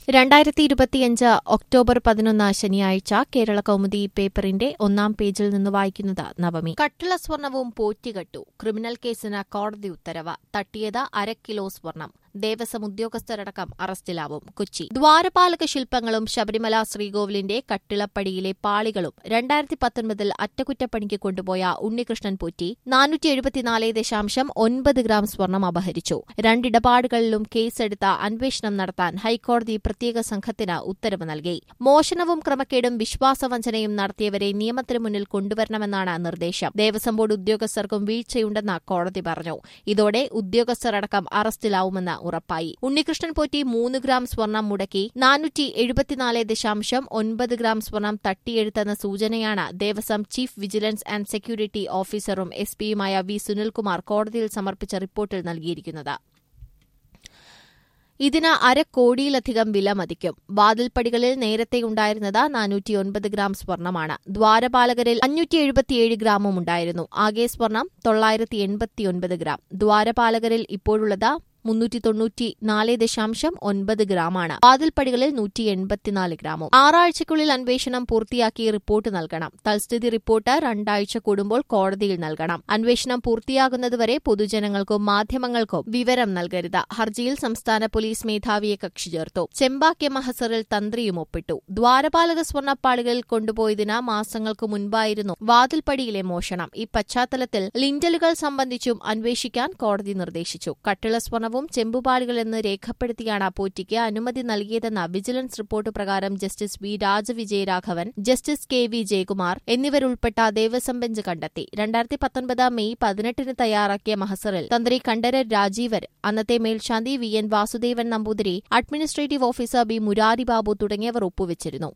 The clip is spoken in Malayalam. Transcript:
രണ്ടായിരത്തി ഇരുപത്തിയഞ്ച് ഒക്ടോബർ പതിനൊന്ന് ശനിയാഴ്ച കേരള കൗമുദി പേപ്പറിന്റെ ഒന്നാം പേജിൽ നിന്ന് വായിക്കുന്നത് നവമി കട്ടിള സ്വർണവും പോറ്റികെട്ടു ക്രിമിനൽ കേസിന് കോടതി ഉത്തരവ് തട്ടിയത് അര കിലോ സ്വർണം ദേവസ്വം ഉദ്യോഗസ്ഥരടക്കം അറസ്റ്റിലാവും കൊച്ചി ദ്വാരപാലക ശില്പങ്ങളും ശബരിമല ശ്രീകോവിലിന്റെ കട്ടിളപ്പടിയിലെ പാളികളും രണ്ടായിരത്തി പത്തൊൻപതിൽ അറ്റകുറ്റപ്പണിക്ക് കൊണ്ടുപോയ ഉണ്ണികൃഷ്ണൻ പോറ്റി നാനൂറ്റി എഴുപത്തിനാല് ദശാംശം ഒൻപത് ഗ്രാം സ്വർണം അപഹരിച്ചു രണ്ടിടപാടുകളിലും കേസെടുത്ത അന്വേഷണം നടത്താൻ ഹൈക്കോടതി പ്രത്യേക സംഘത്തിന് ഉത്തരവ് നൽകി മോഷണവും ക്രമക്കേടും വിശ്വാസവഞ്ചനയും നടത്തിയവരെ നിയമത്തിന് മുന്നിൽ കൊണ്ടുവരണമെന്നാണ് നിർദ്ദേശം ദേവസ്വം ബോർഡ് ഉദ്യോഗസ്ഥർക്കും വീഴ്ചയുണ്ടെന്ന് കോടതി പറഞ്ഞു ഇതോടെ ഉദ്യോഗസ്ഥരടക്കം അറസ്റ്റിലാവുമെന്ന് ഉറപ്പായി ഉണ്ണികൃഷ്ണൻ പോറ്റി മൂന്ന് ഗ്രാം സ്വർണം മുടക്കി നാനൂറ്റി എഴുപത്തിനാല് ദശാംശം ഒൻപത് ഗ്രാം സ്വർണം തട്ടിയെടുത്തെന്ന സൂചനയാണ് Devaswom chief vigilance and security ഓഫീസറും എസ് പിയുമായ വി സുനിൽകുമാർ കോടതിയിൽ സമർപ്പിച്ച റിപ്പോർട്ടിൽ നൽകിയിരിക്കുന്നത് ഇതിന് അര കോടിയിലധികം വില മതിക്കും വാതിൽപ്പടികളിൽ നേരത്തെയുണ്ടായിരുന്നത് നാനൂറ്റിയൊൻപത് ഗ്രാം സ്വർണമാണ് ദ്വാരപാലകരിൽ അഞ്ഞൂറ്റി എഴുപത്തിയേഴ് ഗ്രാമും ഉണ്ടായിരുന്നു ആകെ സ്വർണം തൊള്ളായിരത്തി എൺപത്തിയൊൻപത് ഗ്രാം ദ്വാരപാലകരിൽ ഇപ്പോഴുള്ളത് മുന്നൂറ്റി തൊണ്ണൂറ്റി നാല് ദശാംശം ഒൻപത് ഗ്രാമാണ് വാതിൽപ്പടികളിൽ നൂറ്റി എൺപത്തിനാല് ഗ്രാമും ആറാഴ്ചയ്ക്കുള്ളിൽ അന്വേഷണം പൂർത്തിയാക്കി റിപ്പോർട്ട് നൽകണം തൽസ്ഥിതി റിപ്പോർട്ട് രണ്ടാഴ്ച കൂടുമ്പോൾ കോടതിയിൽ നൽകണം അന്വേഷണം പൂർത്തിയാകുന്നതുവരെ പൊതുജനങ്ങൾക്കും മാധ്യമങ്ങൾക്കും വിവരം നൽകരുത് ഹർജിയിൽ സംസ്ഥാന പോലീസ് മേധാവിയെ കക്ഷി ചേർത്തു ചെമ്പാക്യ മഹസറിൽ തന്ത്രിയും ഒപ്പിട്ടു ദ്വാരപാലക സ്വർണ്ണപ്പാളികളിൽ കൊണ്ടുപോയതിന് മാസങ്ങൾക്ക് മുൻപായിരുന്നു വാതിൽപ്പടിയിലെ മോഷണം ഈ പശ്ചാത്തലത്തിൽ ലിൻഡലുകൾ സംബന്ധിച്ചും അന്വേഷിക്കാൻ കോടതി നിർദ്ദേശിച്ചു കട്ടിള സ്വർണ്ണ സ്വർണവും ചെമ്പുപാടുകളെന്ന് രേഖപ്പെടുത്തിയാണ് പോറ്റിക്ക് അനുമതി നൽകിയതെന്ന വിജിലൻസ് റിപ്പോർട്ട് പ്രകാരം justice V Rajavijayaraghavan justice K V Jayakumar എന്നിവരുൾപ്പെട്ട ദേവസ്വം ബെഞ്ച് കണ്ടെത്തി രണ്ടായിരത്തി പത്തൊൻപത് മെയ് പതിനെട്ടിന് തയ്യാറാക്കിയ മഹസറിൽ തന്ത്രി കണ്ഠരർ രാജീവർ അന്നത്തെ മേൽശാന്തി V N Vasudevan Namboothiri administrative officer B Murari Babu തുടങ്ങിയവർ ഒപ്പുവച്ചിരുന്നു